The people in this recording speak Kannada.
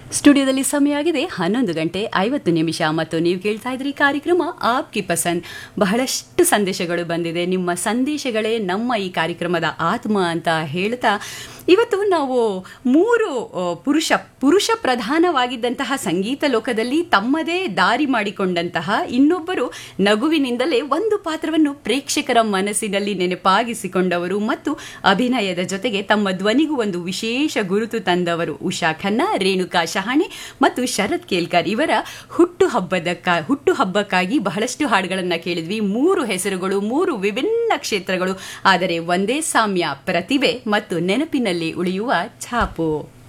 ಸ್ಟುಡಿಯೋದಲ್ಲಿ ಸಮಯ ಆಗಿದೆ ಹನ್ನೊಂದು ಗಂಟೆ ಐವತ್ತು ನಿಮಿಷ ಮತ್ತು ನೀವು ಕೇಳ್ತಾ ಇದ್ರಿ ಕಾರ್ಯಕ್ರಮ ಆಪ್ಕಿ ಪಸಂದ್ ಬಹಳಷ್ಟು ಸಂದೇಶಗಳು ಬಂದಿದೆ ನಿಮ್ಮ ಸಂದೇಶಗಳೇ ನಮ್ಮ ಈ ಕಾರ್ಯಕ್ರಮದ ಆತ್ಮ ಅಂತ ಹೇಳ್ತಾ ಇವತ್ತು ನಾವು ಮೂರು ಆ, ಪುರುಷ ಪುರುಷ ಪ್ರಧಾನವಾಗಿದ್ದಂತಹ ಸಂಗೀತ ಲೋಕದಲ್ಲಿ ತಮ್ಮದೇ ದಾರಿ ಮಾಡಿಕೊಂಡಂತಹ ಇನ್ನೊಬ್ಬರು ನಗುವಿನಿಂದಲೇ ಒಂದು ಪಾತ್ರವನ್ನು ಪ್ರೇಕ್ಷಕರ ಮನಸ್ಸಿನಲ್ಲಿ ನೆನಪಾಗಿಸಿಕೊಂಡವರು ಮತ್ತು ಅಭಿನಯದ ಜೊತೆಗೆ ತಮ್ಮ ಧ್ವನಿಗೂ ಒಂದು ವಿಶೇಷ ಗುರುತು ತಂದವರು ಉಷಾ ಖನ್ನಾ ರೇಣುಕಾ ಶಹಾಣೆ ಮತ್ತು ಶರತ್ ಕೇಲ್ಕರ್ ಇವರ ಹುಟ್ಟು ಹಬ್ಬದ ಹುಟ್ಟು ಹಬ್ಬಕ್ಕಾಗಿ ಬಹಳಷ್ಟು ಹಾಡುಗಳನ್ನು ಕೇಳಿದ್ವಿ ಮೂರು ಹೆಸರುಗಳು ಮೂರು ವಿಭಿನ್ನ ಕ್ಷೇತ್ರಗಳು ಆದರೆ ಒಂದೇ ಸಾಮ್ಯ ಪ್ರತಿಭೆ ಮತ್ತು ನೆನಪಿನಲ್ಲಿ ಉಳಿಯುವ ಛಾಪು